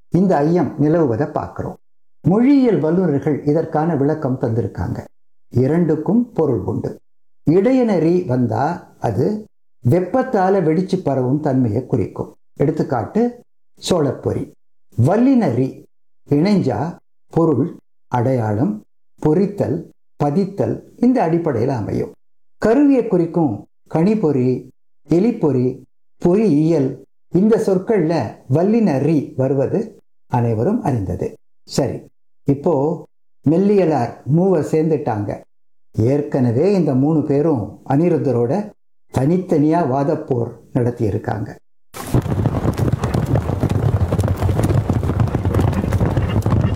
இந்த ஐயம் நிலவுவதை பார்க்கிறோம் மொழியியல் வல்லுநர்கள் இதற்கான விளக்கம் தந்திருக்காங்க இரண்டுக்கும் பொருள் உண்டு இடையினரி வந்தா அது வெப்பத்தால வெடிச்சு பரவும் தன்மையை குறிக்கும் எடுத்துக்காட்டு சோளப்பொறி வல்லினரி இணைஞ்சா பொருள் அடையாளம் பொறித்தல் பதித்தல் இந்த அடிப்படையில் அமையும் கருவியை குறிக்கும் கனிப்பொறி எலிப்பொறி பொறியியல் இந்த சொற்கள்ல வல்லினரி வருவது அனைவரும் அறிந்தது சரி இப்போ மெல்லியலார் மூவர் சேர்ந்துட்டாங்க ஏற்கனவே இந்த மூணு பேரும் அனிருத்தரோட தனித்தனியா வாதப்போர் நடத்தி இருக்காங்க